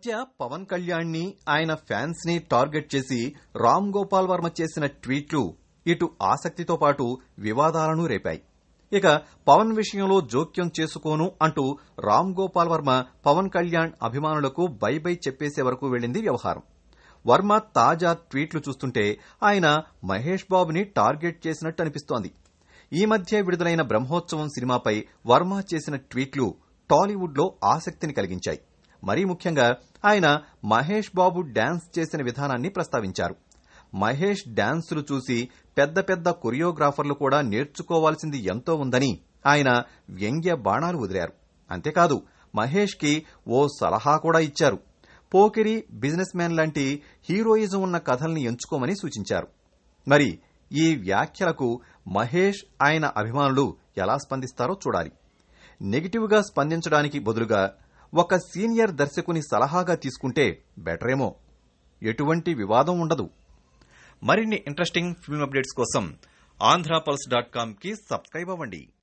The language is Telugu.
మధ్య పవన్ కళ్యాణ్ ని ఆయన ఫ్యాన్స్ ని టార్గెట్ చేసి రామ్ గోపాల్ వర్మ చేసిన ట్వీట్లు ఇటు ఆసక్తితో పాటు వివాదాలను రేపాయి ఇక పవన్ విషయంలో జోక్యం చేసుకోను అంటూ రామ్ గోపాల్ వర్మ పవన్ కళ్యాణ్ అభిమానులకు బై బై చెప్పేసే వరకు వెళ్లింది వ్యవహారం వర్మ తాజా ట్వీట్లు చూస్తుంటే ఆయన మహేష్ బాబుని టార్గెట్ చేసినట్టు అనిపిస్తోంది ఈ మధ్య విడుదలైన బ్రహ్మోత్సవం సినిమాపై వర్మ చేసిన ట్వీట్లు టాలీవుడ్ లో ఆసక్తిని కలిగించాయి మరీ ముఖ్యంగా ఆయన మహేష్ బాబు డాన్స్ చేసిన విధానాన్ని ప్రస్తావించారు మహేష్ డాన్సులు చూసి పెద్ద పెద్ద కొరియోగ్రాఫర్లు కూడా నేర్చుకోవాల్సింది ఎంతో ఉందని ఆయన వ్యంగ్య బాణాలు వదిలారు అంతేకాదు మహేష్ కి ఓ సలహా కూడా ఇచ్చారు పోకిరి బిజినెస్ మ్యాన్ లాంటి హీరోయిజం ఉన్న కథల్ని ఎంచుకోమని సూచించారు మరి ఈ వ్యాఖ్యలకు మహేష్ ఆయన అభిమానులు ఎలా స్పందిస్తారో చూడాలి నెగిటివ్ గా స్పందించడానికి బదులుగా ఒక సీనియర్ దర్శకుని సలహాగా తీసుకుంటే బెటరేమో ఎటువంటి వివాదం ఉండదు మరిన్ని ఇంట్రెస్టింగ్ ఫిల్మ్ అప్డేట్స్ కోసం ఆంధ్రపల్స్ డాట్ కామ్ కి సబ్స్క్రైబ్ అవ్వండి